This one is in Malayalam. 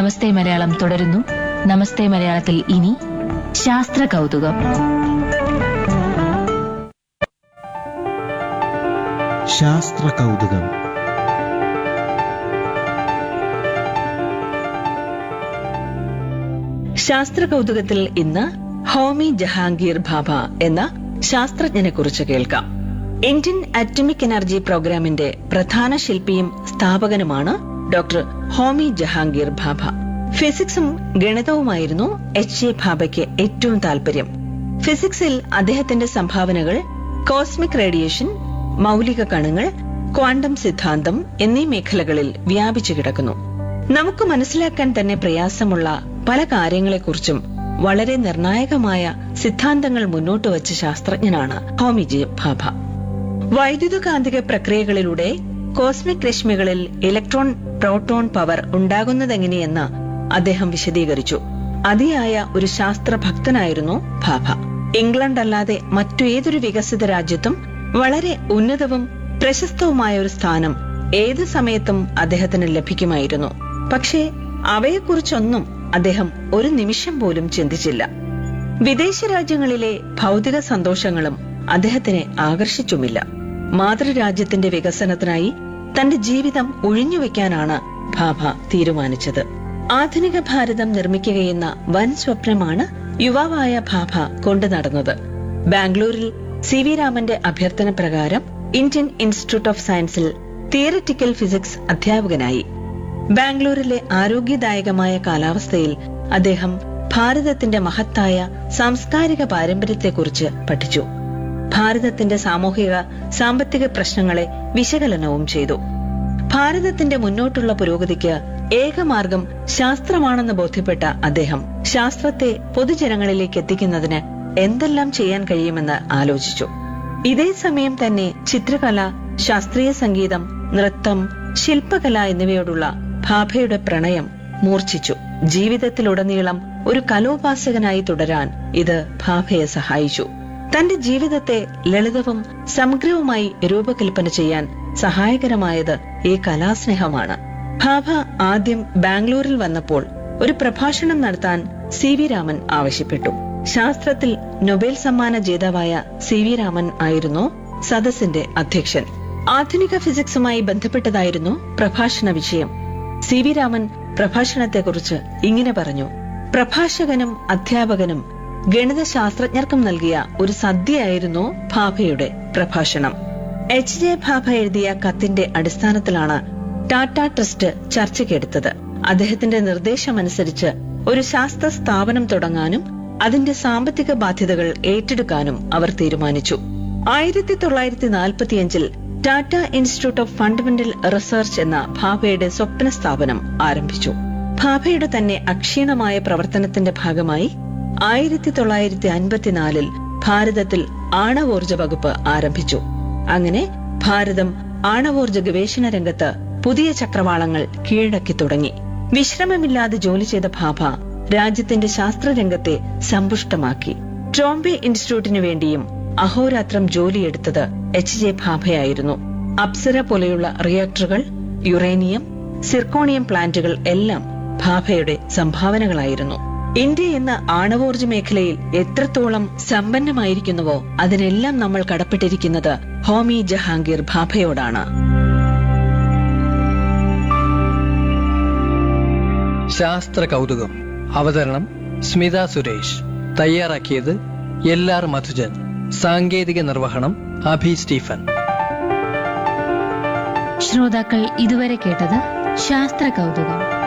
നമസ്തേ മലയാളം തുടരുന്നു നമസ്തേ മലയാളത്തിൽ ഇനി ശാസ്ത്ര കൗതുകം ശാസ്ത്ര കൗതുകം ശാസ്ത്ര കൗതുകത്തിൽ ഇന്ന് ഹോമി ജഹാംഗീർ ഭാഭ എന്ന ശാസ്ത്രജ്ഞനെ കുറിച്ച് കേൾക്കാം ഇന്ത്യൻ അറ്റമിക് എനർജി പ്രോഗ്രാമിന്റെ പ്രധാന ശില്പിയും സ്ഥാപകനുമാണ് ഡോക്ടർ ഹോമി ജഹാംഗീർ ഭാഭ ഫിസിക്സും ഗണിതവുമായിരുന്നു എച്ച് എ ഭാഭയ്ക്ക് ഏറ്റവും താല്പര്യം ഫിസിക്സിൽ അദ്ദേഹത്തിന്റെ സംഭാവനകൾ കോസ്മിക് റേഡിയേഷൻ മൗലിക കണങ്ങൾ ക്വാണ്ടം സിദ്ധാന്തം എന്നീ മേഖലകളിൽ വ്യാപിച്ചു കിടക്കുന്നു നമുക്ക് മനസ്സിലാക്കാൻ തന്നെ പ്രയാസമുള്ള പല കാര്യങ്ങളെക്കുറിച്ചും വളരെ നിർണായകമായ സിദ്ധാന്തങ്ങൾ മുന്നോട്ട് വച്ച ശാസ്ത്രജ്ഞനാണ് ഹോമിജി ഭാഭ വൈദ്യുതകാന്തിക പ്രക്രിയകളിലൂടെ കോസ്മിക് രശ്മികളിൽ ഇലക്ട്രോൺ പ്രോട്ടോൺ പവർ ഉണ്ടാകുന്നതെങ്ങനെയെന്ന് അദ്ദേഹം വിശദീകരിച്ചു അതിയായ ഒരു ശാസ്ത്രഭക്തനായിരുന്നു ഭാഭ ഇംഗ്ലണ്ട് അല്ലാതെ മറ്റു ഏതൊരു വികസിത രാജ്യത്തും വളരെ ഉന്നതവും പ്രശസ്തവുമായ ഒരു സ്ഥാനം ഏത് സമയത്തും അദ്ദേഹത്തിന് ലഭിക്കുമായിരുന്നു പക്ഷേ അവയെക്കുറിച്ചൊന്നും അദ്ദേഹം ഒരു നിമിഷം പോലും ചിന്തിച്ചില്ല വിദേശ രാജ്യങ്ങളിലെ ഭൗതിക സന്തോഷങ്ങളും അദ്ദേഹത്തിനെ ആകർഷിച്ചുമില്ല മാതൃരാജ്യത്തിന്റെ വികസനത്തിനായി തന്റെ ജീവിതം ഒഴിഞ്ഞുവെക്കാനാണ് ഭാഭ തീരുമാനിച്ചത് ആധുനിക ഭാരതം നിർമ്മിക്കുകയെന്ന വൻ സ്വപ്നമാണ് യുവാവായ ഭാഭ കൊണ്ടു നടന്നത് ബാംഗ്ലൂരിൽ സി വി രാമന്റെ അഭ്യർത്ഥന പ്രകാരം ഇന്ത്യൻ ഇൻസ്റ്റിറ്റ്യൂട്ട് ഓഫ് സയൻസിൽ തിയററ്റിക്കൽ ഫിസിക്സ് അധ്യാപകനായി ബാംഗ്ലൂരിലെ ആരോഗ്യദായകമായ കാലാവസ്ഥയിൽ അദ്ദേഹം ഭാരതത്തിന്റെ മഹത്തായ സാംസ്കാരിക പാരമ്പര്യത്തെക്കുറിച്ച് പഠിച്ചു ഭാരതത്തിന്റെ സാമൂഹിക സാമ്പത്തിക പ്രശ്നങ്ങളെ വിശകലനവും ചെയ്തു ഭാരതത്തിന്റെ മുന്നോട്ടുള്ള പുരോഗതിക്ക് ഏകമാർഗം ശാസ്ത്രമാണെന്ന് ബോധ്യപ്പെട്ട അദ്ദേഹം ശാസ്ത്രത്തെ പൊതുജനങ്ങളിലേക്ക് എത്തിക്കുന്നതിന് എന്തെല്ലാം ചെയ്യാൻ കഴിയുമെന്ന് ആലോചിച്ചു ഇതേ സമയം തന്നെ ചിത്രകല ശാസ്ത്രീയ സംഗീതം നൃത്തം ശില്പകല എന്നിവയോടുള്ള ഭാഭയുടെ പ്രണയം മൂർച്ഛിച്ചു ജീവിതത്തിലുടനീളം ഒരു കലോപാസകനായി തുടരാൻ ഇത് ഭാഭയെ സഹായിച്ചു തന്റെ ജീവിതത്തെ ലളിതവും സമഗ്രവുമായി രൂപകൽപ്പന ചെയ്യാൻ സഹായകരമായത് ഈ കലാസ്നേഹമാണ് ഭാഭ ആദ്യം ബാംഗ്ലൂരിൽ വന്നപ്പോൾ ഒരു പ്രഭാഷണം നടത്താൻ സി വി രാമൻ ആവശ്യപ്പെട്ടു ശാസ്ത്രത്തിൽ നൊബേൽ സമ്മാന ജേതാവായ സി വി രാമൻ ആയിരുന്നു സദസ്സിന്റെ അധ്യക്ഷൻ ആധുനിക ഫിസിക്സുമായി ബന്ധപ്പെട്ടതായിരുന്നു പ്രഭാഷണ വിഷയം സി വി രാമൻ പ്രഭാഷണത്തെക്കുറിച്ച് ഇങ്ങനെ പറഞ്ഞു പ്രഭാഷകനും അധ്യാപകനും ഗണിതശാസ്ത്രജ്ഞർക്കും നൽകിയ ഒരു സദ്യയായിരുന്നു ഭാഭയുടെ പ്രഭാഷണം എച്ച് ജെ ഭാഭ എഴുതിയ കത്തിന്റെ അടിസ്ഥാനത്തിലാണ് ടാറ്റ ട്രസ്റ്റ് ചർച്ചയ്ക്കെടുത്തത് അദ്ദേഹത്തിന്റെ നിർദ്ദേശമനുസരിച്ച് ഒരു ശാസ്ത്ര സ്ഥാപനം തുടങ്ങാനും അതിന്റെ സാമ്പത്തിക ബാധ്യതകൾ ഏറ്റെടുക്കാനും അവർ തീരുമാനിച്ചു ആയിരത്തി തൊള്ളായിരത്തി നാൽപ്പത്തിയഞ്ചിൽ Tata Institute of fundamental research എന്ന ഭാഭയുടെ സ്വപ്ന സ്ഥാപനം ആരംഭിച്ചു ഭാഭയുടെ തന്നെ അക്ഷീണമായ പ്രവർത്തനത്തിന്റെ ഭാഗമായി ആയിരത്തി തൊള്ളായിരത്തി അൻപത്തിനാലിൽ ഭാരതത്തിൽ ആണവോർജ വകുപ്പ് ആരംഭിച്ചു അങ്ങനെ ഭാരതം ആണവോർജ ഗവേഷണ രംഗത്ത് പുതിയ ചക്രവാളങ്ങൾ കീഴടക്കി തുടങ്ങി വിശ്രമമില്ലാതെ ജോലി ചെയ്ത ഭാഭ രാജ്യത്തിന്റെ ശാസ്ത്രരംഗത്തെ സമ്പുഷ്ടമാക്കി ട്രോംബെ ഇൻസ്റ്റിറ്റ്യൂട്ടിനു വേണ്ടിയും അഹോരാത്രം ജോലിയെടുത്തത് എച്ച് ജെ ഭാഭയായിരുന്നു അപ്സര പോലെയുള്ള റിയാക്ടറുകൾ യുറേനിയം സിർക്കോണിയം പ്ലാന്റുകൾ എല്ലാം ഭാഭയുടെ സംഭാവനകളായിരുന്നു ഇന്ത്യ എന്ന ആണവോർജ മേഖലയിൽ എത്രത്തോളം സമ്പന്നമായിരിക്കുന്നുവോ അതിനെല്ലാം നമ്മൾ കടപ്പെട്ടിരിക്കുന്നത് ഹോമി ജഹാംഗീർ ഭാഭയോടാണ് ശാസ്ത്ര കൗതുകം അവതരണം സ്മിത സുരേഷ് തയ്യാറാക്കിയത് എൽ ആർ മധുജൻ സാങ്കേതിക നിർവഹണം അഭി സ്റ്റീഫൻ ശ്രോതാക്കൾ ഇതുവരെ കേട്ടത് ശാസ്ത്ര കൗതുകം